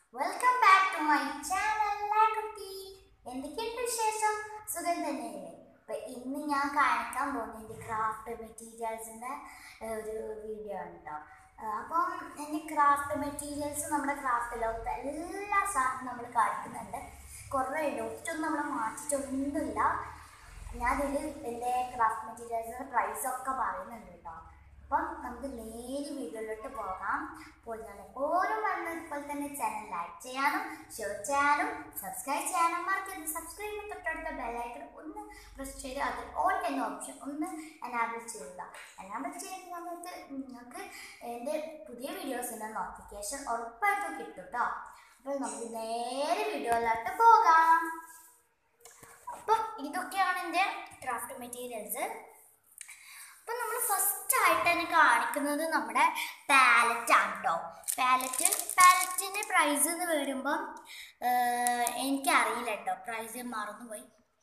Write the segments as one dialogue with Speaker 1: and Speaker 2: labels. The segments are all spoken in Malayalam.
Speaker 1: welcome back to my channel കുട്ടി എന്തൊക്കെയുണ്ട് വിശേഷം സുഖം തന്നെയല്ലേ അപ്പൊ ഇന്ന് ഞാൻ കാണിക്കാൻ പോകുന്ന എൻ്റെ ക്രാഫ്റ്റ് മെറ്റീരിയൽസിൻ്റെ ഒരു വീഡിയോ ആണ് കേട്ടോ അപ്പം എൻ്റെ ക്രാഫ്റ്റ് മെറ്റീരിയൽസ് നമ്മുടെ ക്രാഫ്റ്റ് ലോകത്ത് എല്ലാ സാധനവും നമ്മൾ കാണിക്കുന്നുണ്ട് കുറേ ഉണ്ട് ഒറ്റൊന്നും നമ്മൾ മാറ്റിയിട്ടൊന്നുമില്ല ഞാനിതിൽ എൻ്റെ ക്രാഫ്റ്റ് മെറ്റീരിയൽസിൻ്റെ പ്രൈസൊക്കെ പറയുന്നുണ്ട് കേട്ടോ അപ്പം നമുക്ക് നേരെ വീഡിയോയിലോട്ട് പോകാം അപ്പോൾ ഞാൻ എപ്പോഴും പറയുന്നത് ഇപ്പോൾ തന്നെ ചാനൽ ലൈക്ക് ചെയ്യാനും ഷെയർ ചെയ്യാനും സബ്സ്ക്രൈബ് ചെയ്യാനും മറക്കരുത് സബ്സ്ക്രൈബ് ചെയ്ത് തൊട്ടടുത്ത ബെല്ലൈക്കൺ ഒന്ന് പ്രസ് ചെയ്ത് അതിൽ ഓൾ എന്ന ഓപ്ഷൻ ഒന്ന് എനാബിൾ ചെയ്യുക എനാബിൾ ചെയ്യുന്ന സമയത്ത് നിങ്ങൾക്ക് എൻ്റെ പുതിയ വീഡിയോസിൻ്റെ നോട്ടിഫിക്കേഷൻ ഉറപ്പായിട്ടും കിട്ടും കേട്ടോ അപ്പോൾ നമുക്ക് നേരെ വീഡിയോയിലോട്ട് പോകാം അപ്പം ഇതൊക്കെയാണ് എൻ്റെ ക്രാഫ്റ്റ് മെറ്റീരിയൽസ് അപ്പം നമ്മൾ ഫസ്റ്റ് ആയിട്ട് തന്നെ കാണിക്കുന്നത് നമ്മുടെ പാലറ്റ് ആണ് കേട്ടോ പാലറ്റ് പാലറ്റിൻ്റെ പ്രൈസ് എന്ന് വരുമ്പം എനിക്കറിയില്ല കേട്ടോ പ്രൈസ് മറന്നുപോയി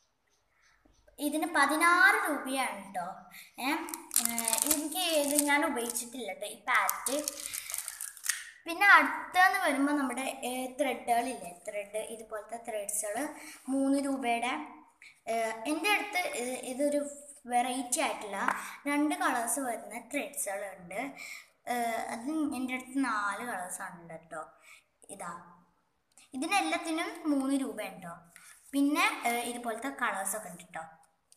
Speaker 1: ഇതിന് പതിനാറ് രൂപയാണ് കേട്ടോ ഏ എനിക്ക് ഇത് ഞാൻ ഉപയോഗിച്ചിട്ടില്ല കേട്ടോ ഈ പാലറ്റ് പിന്നെ അടുത്തെന്ന് വരുമ്പോൾ നമ്മുടെ ത്രെഡുകളില്ലേ ത്രെഡ് ഇതുപോലത്തെ ത്രെഡ്സുകൾ മൂന്ന് രൂപയുടെ എൻ്റെ അടുത്ത് ഇത് ഇതൊരു വെറൈറ്റി ആയിട്ടുള്ള രണ്ട് കളേഴ്സ് വരുന്ന ത്രെഡ്സുകളുണ്ട് അത് എൻ്റെ അടുത്ത് നാല് കളേഴ്സാണ് ഉണ്ട് കേട്ടോ ഇതാ ഇതിനെല്ലാത്തിനും മൂന്ന് രൂപ ഉണ്ടോ പിന്നെ ഇതുപോലത്തെ കളേഴ്സൊക്കെ ഉണ്ട് കേട്ടോ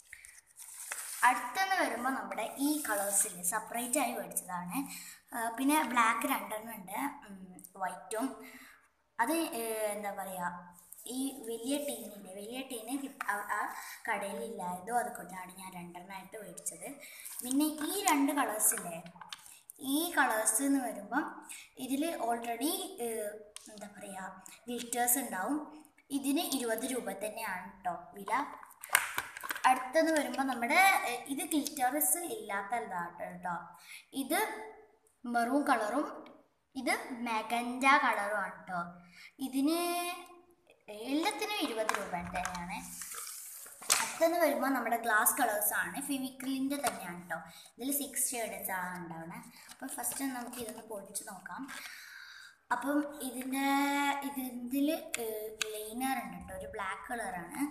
Speaker 1: അടുത്തെന്ന് വരുമ്പോൾ നമ്മുടെ ഈ കളേഴ്സിൽ സെപ്പറേറ്റ് ആയി മേടിച്ചതാണ് പിന്നെ ബ്ലാക്ക് രണ്ടെണ്ണം ഉണ്ട് വൈറ്റും അത് എന്താ പറയുക ഈ വലിയ ടീനില്ലേ വലിയ ടീന് ആ കടയിലില്ലായതോ അതുകൊണ്ടാണ് ഞാൻ രണ്ടെണ്ണമായിട്ട് മേടിച്ചത് പിന്നെ ഈ രണ്ട് കളേഴ്സില്ലേ ഈ കളേഴ്സ് എന്ന് വരുമ്പം ഇതിൽ ഓൾറെഡി എന്താ പറയുക ഗ്ലിറ്റേഴ്സ് ഉണ്ടാവും ഇതിന് ഇരുപത് രൂപ തന്നെയാണ് കേട്ടോ വില അടുത്തെന്ന് വരുമ്പോൾ നമ്മുടെ ഇത് ഗ്ലിറ്റേഴ്സ് ഇല്ലാത്തതാണ് കേട്ടോ ഇത് മെറൂൺ കളറും ഇത് മെഗൻഡ കളറുമാണ് കേട്ടോ ഇതിന് എല്ലാത്തിനും ഇരുപത് രൂപ തന്നെയാണ് അടുത്തെന്ന് വരുമ്പോൾ നമ്മുടെ ഗ്ലാസ് കളേഴ്സ് ആണ് ഫിവിക്രിലിൻ്റെ തന്നെയാണ് കേട്ടോ ഇതിൽ സിക്സ് ഷെയ്ഡ്സ് ആണ് ഉണ്ടാവുന്നത് അപ്പോൾ ഫസ്റ്റ് നമുക്ക് ഇതൊന്ന് പൊടിച്ച് നോക്കാം അപ്പം ഇതിൻ്റെ ഇതിൽ ലൈനർ ഉണ്ട് കേട്ടോ ഒരു ബ്ലാക്ക് കളറാണ്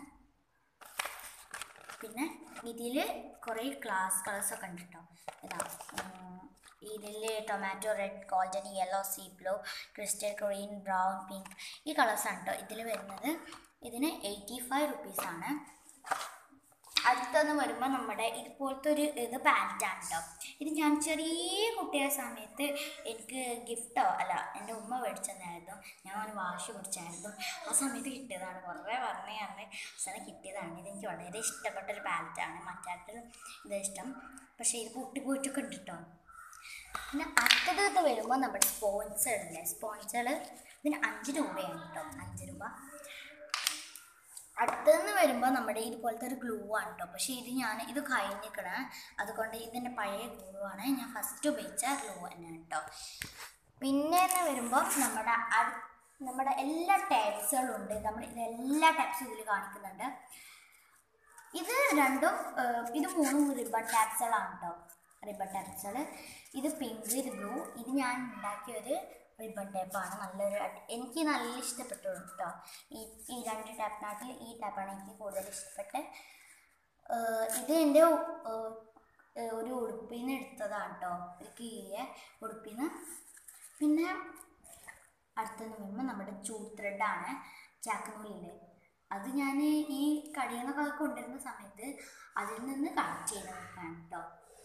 Speaker 1: പിന്നെ ഇതിൽ കുറേ ക്ലാസ് കളേഴ്സൊക്കെ ഉണ്ട് കേട്ടോ ഇതാ ഇതിൽ tomato red golden yellow sea blue crystal green brown pink ഈ കളേഴ്സാണ് കേട്ടോ ഇതിൽ വരുന്നത് ഇതിന് എയ്റ്റി ഫൈവ് റുപ്പീസാണ് അടുത്തെന്ന് വരുമ്പോൾ നമ്മുടെ ഇതുപോലത്തെ ഒരു ഇത് പാൻറ്റാണ് കേട്ടോ ഇത് ഞാൻ ചെറിയ കുട്ടിയായ സമയത്ത് എനിക്ക് ഗിഫ്റ്റോ അല്ല എൻ്റെ ഉമ്മ മേടിച്ചതായിരുന്നു ഞാൻ ഒരു വാശി പിടിച്ചായിരുന്നു ആ സമയത്ത് കിട്ടിയതാണ് കുറേ പറഞ്ഞ് അന്ന് അവസാനം കിട്ടിയതാണ് ഇതെനിക്ക് വളരെ ഇഷ്ടപ്പെട്ട ഒരു പാൻറ്റാണ് മറ്റാട്ടൊരു ഇത് ഇഷ്ടം പക്ഷേ ഇത് പൊട്ടി പോയിട്ടൊക്കെ ഉണ്ട് കേട്ടോ പിന്നെ അടുത്തത് ഇത് വരുമ്പോൾ നമ്മുടെ സ്പോൺസറില്ലേ സ്പോൺസർ ഇതിന് അഞ്ച് രൂപയാണ് കേട്ടോ അഞ്ച് രൂപ അടുത്തതെന്ന് വരുമ്പോൾ നമ്മുടെ ഇതുപോലത്തെ ഒരു ഗ്ലൂ ആണ് കേട്ടോ പക്ഷേ ഇത് ഞാൻ ഇത് കഴിഞ്ഞിക്കണ അതുകൊണ്ട് ഇതിൻ്റെ പഴയ ഗ്ലൂ ആണ് ഞാൻ ഫസ്റ്റ് ഉപയോഗിച്ച ഗ്ലൂ തന്നെയാണ് കേട്ടോ പിന്നെ എന്ന് വരുമ്പോൾ നമ്മുടെ നമ്മുടെ എല്ലാ ടാപ്സുകളും ഉണ്ട് നമ്മൾ ഇതെല്ലാ ടാപ്സും ഇതിൽ കാണിക്കുന്നുണ്ട് ഇത് രണ്ടും ഇത് മൂന്നും റിബൺ ടാപ്സുകളാണ് കേട്ടോ റിബൺ ടാപ്സുകൾ ഇത് പിങ്ക് ഇത് ബ്ലൂ ഇത് ഞാൻ ഉണ്ടാക്കിയ ഒരു റിബൺ ടേപ്പാണ് നല്ലൊരു എനിക്ക് നല്ല ഇഷ്ടപ്പെട്ടു കേട്ടോ ഈ ഈ രണ്ട് ടാപ്പിനാട്ടിൽ ഈ ടാപ്പാണ് എനിക്ക് കൂടുതൽ ഇഷ്ടപ്പെട്ടത് ഇത് എൻ്റെ ഒരു ഉടുപ്പിൽ നിന്ന് എടുത്തതാണ് കേട്ടോ ഒരു കീറിയ ഉടുപ്പിൽ നിന്ന് പിന്നെ അടുത്തെന്ന് വരുമ്പോൾ നമ്മുടെ ചൂ ത്രെഡാണ് ചാക്കനൂലില്ലേ അത് ഞാൻ ഈ കടയിൽ നിന്നൊക്കെ കൊണ്ടുവരുന്ന സമയത്ത് അതിൽ നിന്ന് കളക്ട് ചെയ്തതാണ് കേട്ടോ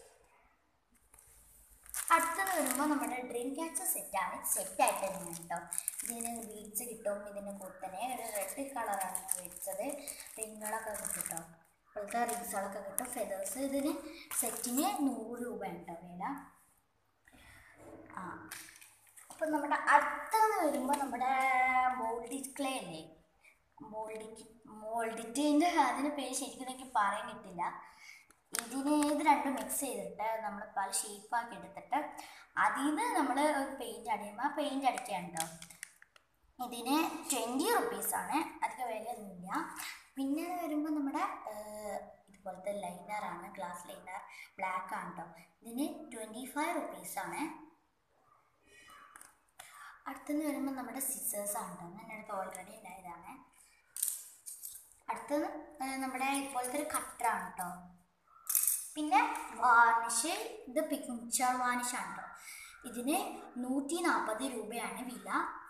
Speaker 1: അടുത്തത് വരുമ്പോൾ നമ്മുടെ ഡ്രീം ക്യാച്ചർ സെറ്റാണ് സെറ്റായിട്ട് തന്നെയാണ് കേട്ടോ ഇതിന് ബീഡ്സ് കിട്ടും ഇതിന് കൂട്ടനെ ഒരു റെഡ് കളറാണ് ഞാൻ മേടിച്ചത് റിങ്ങുകളൊക്കെ കിട്ടും കേട്ടോ ഇപ്പോഴത്തെ റിങ്സുകളൊക്കെ കിട്ടും ഫെതേഴ്സ് ഇതിന് സെറ്റിന് നൂറ് രൂപ കേട്ടോ വില ആ അപ്പം നമ്മുടെ അടുത്തത് വരുമ്പോൾ നമ്മുടെ മോൾഡിറ്റ് ക്ലേ അല്ലേ മോൾഡിറ്റ് മോൾഡിറ്റിൻ്റെ അതിന് പേര് ശരിക്കും എനിക്ക് പറയാൻ കിട്ടില്ല ഇതിന് ഇത് രണ്ടും മിക്സ് ചെയ്തിട്ട് നമ്മൾ പല ഷേപ്പാക്കി എടുത്തിട്ട് അതിൽ നിന്ന് നമ്മൾ ഒരു പെയിൻറ്റ് അടിയുമ്പോൾ ആ പെയിൻറ്റ് അടിക്കാൻ കേട്ടോ ഇതിന് ട്വൻറ്റി റുപ്പീസാണ് അധികം വിലയൊന്നുമില്ല പിന്നെ വരുമ്പോൾ നമ്മുടെ ഇതുപോലത്തെ ലൈനറാണ് ഗ്ലാസ് ലൈനർ ബ്ലാക്ക് ആണ് കേട്ടോ ഇതിന് ട്വൻറ്റി ഫൈവ് റുപ്പീസാണ് അടുത്തെന്ന് വരുമ്പോൾ നമ്മുടെ സിസേഴ്സ് ആണ് കേട്ടോ എൻ്റെ അടുത്ത് ഓൾറെഡി ഉണ്ടായതാണ് അടുത്തത് ഏർ നമ്മുടെ ഇപ്പോഴത്തെ ഒരു കട്ടറാണ് കേട്ടോ പിന്നെ വാർണിഷ് ഇത് പിക്ചർ വാർണിഷ് ആണ് കേട്ടോ ഇതിന് നൂറ്റി നാൽപ്പത് രൂപയാണ് വില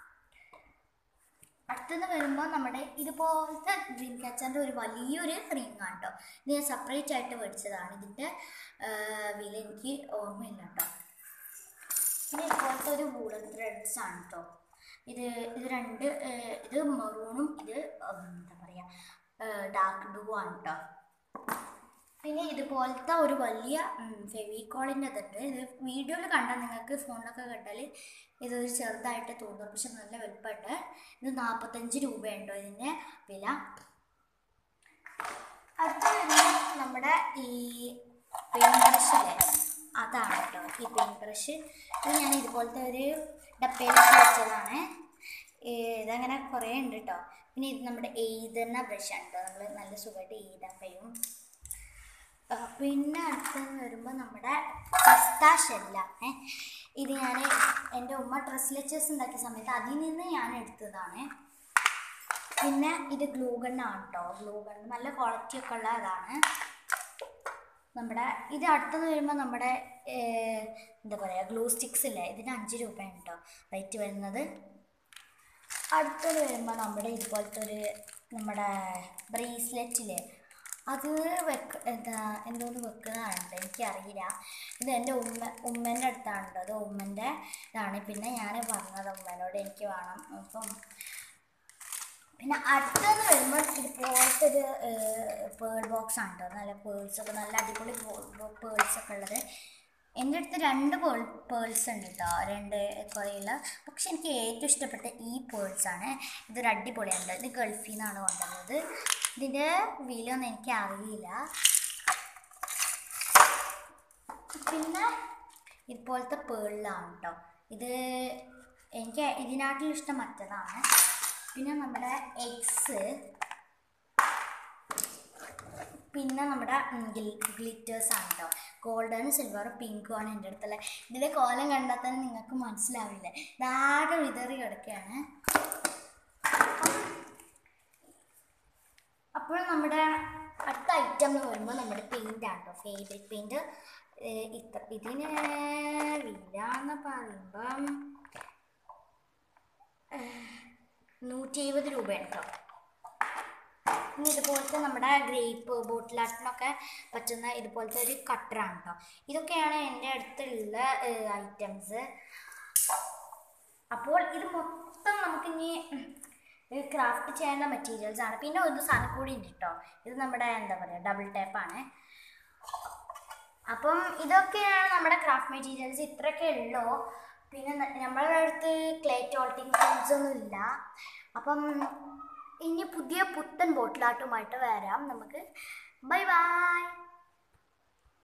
Speaker 1: അടുത്തത് വരുമ്പോൾ നമ്മുടെ ഇതുപോലത്തെ ഡ്രീം ക്യാച്ചറിൻ്റെ ഒരു വലിയൊരു റിംഗ് ആണ് കേട്ടോ ഇത് ഞാൻ സെപ്പറേറ്റ് ആയിട്ട് മേടിച്ചതാണ് ഇതിൻ്റെ വില എനിക്ക് ഓർമ്മയില്ല കേട്ടോ പിന്നെ ഇതുപോലത്തെ ഒരു വൂളൻ ത്രെഡ്സ് ആണ് കേട്ടോ ഇത് ഇത് രണ്ട് ഏർ, ഇത് മെറൂണും ഇത് ഉം, എന്താ പറയുക ഡാർക്ക് ബ്ലൂ ആണ് കേട്ടോ പിന്നെ ഇതുപോലത്തെ ഒരു വലിയ ഫെവിക്കോളിൻ്റെ ഇതുണ്ട് ഇത് വീഡിയോയിൽ കണ്ടാൽ നിങ്ങൾക്ക് ഫോണിലൊക്കെ കണ്ടാൽ ഇതൊരു ചെറുതായിട്ട് തോന്നും പക്ഷെ നല്ല വലുപ്പമുണ്ട് ഇത് നാൽപ്പത്തഞ്ച് രൂപയുണ്ടോ ഇതിൻ്റെ വില അടുത്ത വരുന്നത് നമ്മുടെ ഈ പെയിൻറ് ബ്രഷില്ലേ അതാണ് കേട്ടോ ഈ പെയിൻറ് ബ്രഷ് ഇത് ഞാൻ ഇതുപോലത്തെ ഒരു ഡപ്പയിലൊക്കെ വെച്ചതാണ് ഏ, ഇതങ്ങനെ കുറേ ഉണ്ട് കേട്ടോ പിന്നെ ഇത് നമ്മുടെ എഴുതുന്ന ബ്രഷാണ് കേട്ടോ നമ്മൾ നല്ല സുഖമായിട്ട് എഴുതാൻ കഴിയും ആ, പിന്നെ അടുത്തെന്ന് വരുമ്പോൾ നമ്മുടെ പിസ്താഷല്ല ഏ ഇത് ഞാൻ എൻ്റെ ഉമ്മ ഡ്രസ് ലെച്ചേഴ്സ് ഉണ്ടാക്കിയ സമയത്ത് അതിൽ നിന്ന് ഞാൻ എടുത്തതാണ് പിന്നെ ഇത് ഗ്ലൂ ഗണ്ണാണ് കേട്ടോ ഗ്ലൂ ഗൺ നല്ല ക്വാളിറ്റി ഒക്കെ ഉള്ള ഇതാണ് നമ്മുടെ ഇത് അടുത്തത് വരുമ്പോൾ നമ്മുടെ ഏർ, എന്താ പറയുക ഗ്ലൂ സ്റ്റിക്സ് ഇല്ലേ ഇതിന് അഞ്ച് രൂപയാണ് കേട്ടോ റേറ്റ് വരുന്നത് അടുത്തത് വരുമ്പോൾ നമ്മുടെ ഇതുപോലത്തെ ഒരു നമ്മുടെ ബ്രേസ്ലെറ്റില്ലേ അത് വെക്ക എന്താ എന്തോന്ന് വെക്കുന്നതാണ് എനിക്കറിയില്ല ഇത് എൻ്റെ ഉമ്മ ഉമ്മേൻ്റെ അടുത്താണ് കേട്ടോ അത് ഉമ്മൻ്റെ ഇതാണ് പിന്നെ ഞാൻ പറഞ്ഞത് ഉമ്മേനോട് എനിക്ക് വേണം അപ്പം പിന്നെ അടുത്തെന്ന് വരുമ്പോൾ ഇതുപോലത്തെ ഒരു പേൾ ബോക്സ് ആണ് കേട്ടോ നല്ല പേൾസ് ഒക്കെ നല്ല അടിപൊളി പേൾസ് ഒക്കെ ഉള്ളത് എൻ്റെ അടുത്ത് രണ്ട് പേൾ പേൾസ് ഉണ്ട് കേട്ടോ രണ്ട് കുറേയുള്ള പക്ഷെ എനിക്ക് ഏറ്റവും ഇഷ്ടപ്പെട്ട ഈ പേൾസ് ആണ് ഇതൊരു അടിപൊളിയാണ് ഇത് ഗൾഫിൽ നിന്നാണ് കൊണ്ടുവന്നത് ഇതിൻ്റെ വില ഒന്നും എനിക്ക് അറിയില്ല പിന്നെ ഇതുപോലത്തെ പേളിലാണ് കേട്ടോ ഇത് എനിക്ക് ഇതിനാട്ടിലും ഇഷ്ടം മറ്റതാണ് പിന്നെ നമ്മുടെ എഗ്സ് പിന്നെ നമ്മുടെ ഗ്ലിറ്റേഴ്സ് ആണ് കേട്ടോ ഗോൾഡൻ സിൽവർ പിങ്കും ആണ് എൻ്റെ അടുത്തുള്ള ഇതിൻ്റെ കോലം കണ്ടാൽ തന്നെ നിങ്ങൾക്ക് മനസ്സിലാവില്ല ഇതാകെ വിതറി കിടക്കുകയാണ് അപ്പോൾ നമ്മുടെ അടുത്ത ഐറ്റം എന്ന് പറയുമ്പോൾ നമ്മുടെ പെയിൻ്റ് ആണ് കേട്ടോ ഫേവറേറ്റ് പെയിൻറ്റ് ഇത്ര ഇതിന് വില എന്ന് പറയുമ്പം നൂറ്റി എഴുപത് രൂപയാണ് കേട്ടോ ഇനി ഇതുപോലത്തെ നമ്മുടെ ഗ്രേപ്പ് ബോട്ടിലാട്ടിനൊക്കെ പറ്റുന്ന ഇതുപോലത്തെ ഒരു കട്ടറാണ് കേട്ടോ ഇതൊക്കെയാണ് എൻ്റെ അടുത്തുള്ള ഐറ്റംസ് അപ്പോൾ ഇത് മൊത്തം നമുക്ക് ഇനി ക്രാഫ്റ്റ് ചെയ്യാനുള്ള മെറ്റീരിയൽസ് ആണ് പിന്നെ ഒരു സാധനം കൂടി ഉണ്ട് കേട്ടോ ഇത് നമ്മുടെ എന്താ പറയുക ഡബിൾ ടേപ്പാണ് അപ്പം ഇതൊക്കെയാണ് നമ്മുടെ ക്രാഫ്റ്റ് മെറ്റീരിയൽസ് ഇത്രയൊക്കെ ഉള്ളൂ പിന്നെ ന- നമ്മളുടെ അടുത്ത് ക്ലേ ടോൾട്ടിങ് ടൂൾസ് ഒന്നും ഇല്ല അപ്പം ഇനി പുതിയ പുത്തൻ ബോട്ടിലാട്ടുമായിട്ട് വരാം നമുക്ക് ബൈ ബൈ